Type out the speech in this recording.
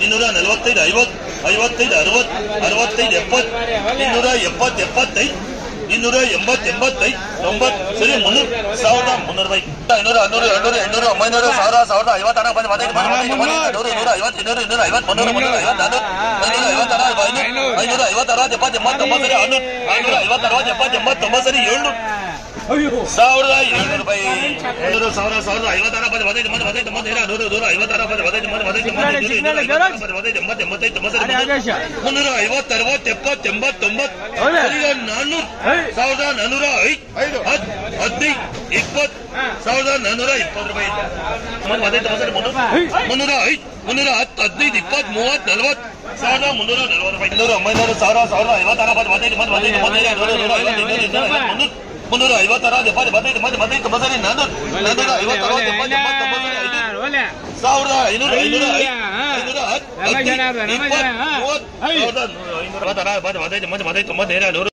ಇನ್ನೂರ ನಲವತ್ತೈದು ಐವತ್ತು ಐವತ್ತೈದು ಅರವತ್ತು ಅರವತ್ತೈದು ಎಪ್ಪತ್ತು ಇನ್ನೂರ ಎಪ್ಪತ್ತು ಎಪ್ಪತ್ತೈದು ಇನ್ನೂರ ಎಂಬತ್ತು ಎಂಬತ್ತೈದು ತೊಂಬತ್ತು ಸರಿ ಮುನ್ನೂರು ಸಾವಿರದ ಮುನ್ನೂರು ಬೈ ಐನೂರ ಹನ್ನೂರು ಎರಡ್ನೂರು ಎಂಟ್ನೂರು ಒಂಬೈನೂರು ಸಾವಿರ ಸಾವಿರದ ಐವತ್ತಾರ ಬಂದು ಹದಿನೈದು ಬಂದು ಹದಿನೈದು ಬಂದು ನೂರು ನೂರ ಐವತ್ತು ಇನ್ನೂರು ಇನ್ನೂರ ಐವತ್ತು ಮುನ್ನೂರು ಮುನ್ನೂರ ಐವತ್ತು ನಾನ್ನೂರು ಐನೂರ ಐವತ್ತಾರ ಐನೂರು ಐನೂರ ಐವತ್ತು ಅರವತ್ತು ಎಪ್ಪತ್ತು ಎಂಬತ್ತೊಂಬತ್ತು ಸರಿ ಹನ್ನೂರು ಐನೂರ ಐವತ್ತು ಅರವತ್ತು ಎಪ್ಪತ್ತು ಎಂಬತ್ತೊಂಬತ್ತು ಸರಿ ಏಳ್ನೂರು ಸಾವಿರದ ಏಳ್ನೂರು ರೂಪಾಯಿ ಏಳ್ನೂರು ಸಾವಿರ ಸಾವಿರದ ಐವತ್ತಾರ ಬಂದು ಹದಿನೈದು ಮಂದಿ ಹದಿನೈದು ಮಂದಿ ನೂರು ನೂರ ಐವತ್ತಾರ ಬಂದು ಹದಿನೈದು ಮಂದಿ ಹದಿನೈದು ಮಂದಿ ನೂರು ಇನ್ನೂರ ಐವತ್ತಾರ ಬಂದು ಹದಿನೈದು ಎಂಬತ್ತು ಎಂಬತ್ತೈದು ತೊಂಬತ್ತು ಮುನ್ನೂರ ಐವತ್ತು ಅರವತ್ತು ಎಪ್ಪತ್ತು ಎಂಬತ್ತೊಂಬತ್ತು ಸರಿಗ ನಾನ್ನೂರು ಸಾವಿರದ ನಾನ್ನೂರ ಐದು ಹತ್ತು ಹದಿನೈದು ಇಪ್ಪತ್ತು ಸಾವಿರದ ನಾನ್ನೂರ ಇಪ್ಪತ್ತು ರೂಪಾಯಿ ಮಂದಿ ಹದಿನೈದು ತೊಂಬತ್ತು ಮುನ್ನೂರು ಮುನ್ನೂರ ಐದು ಮುನ್ನೂರ ಹತ್ತು ಹದಿನೈದು ಇಪ್ಪತ್ತು ಮೂವತ್ತು ನಲವತ್ತು ಸಾವಿರದ ಮುನ್ನೂರ ನಲವತ್ತು ರೂಪಾಯಿ ಇನ್ನೂರ ಒಂಬೈನೂರು ಸಾವಿರ ಸಾವಿರದ ಐವತ್ತಾರ ಬಂದು ಹದಿನೈದು ಮಂದಿ ಹದಿನೈದು ಮಂದಿ ನೂರು ನೂರ ಐವತ್ತು ಇನ್ನೂರು ಇನ್ನೂರ ಐವತ್ತು ಮುನ್ನೂರು ಮುನ್ನೂರ ಐವತ್ತಾರ ಎಪ್ಪತ್ತು ಹದಿನೈದು ಮಂದಿ ಹದಿನೈದು ತೊಂಬತ್ತು ನಾನ್ನೂರು ನಾನ್ನೂರ ಐವತ್ತು ಅರವತ್ತು ಎಪ್ಪತ್ತು ಎಂಬತ್ತೊಂಬತ್ತು ಐನೂರು ಸಾವಿರದ ಐನೂರ ಐನೂರ ಐನೂರ ಹತ್ತು ಹದಿನೈದು ಇಪ್ಪತ್ತು ಮೂವತ್ತು ಸಾವಿರದ ಐನೂರ ಐವತ್ತಾರ ಬಂದು ಹದಿನೈದು ಮಂದಿ ಹದಿನೈದು ತೊಂಬತ್ತೇಳು ನೂರು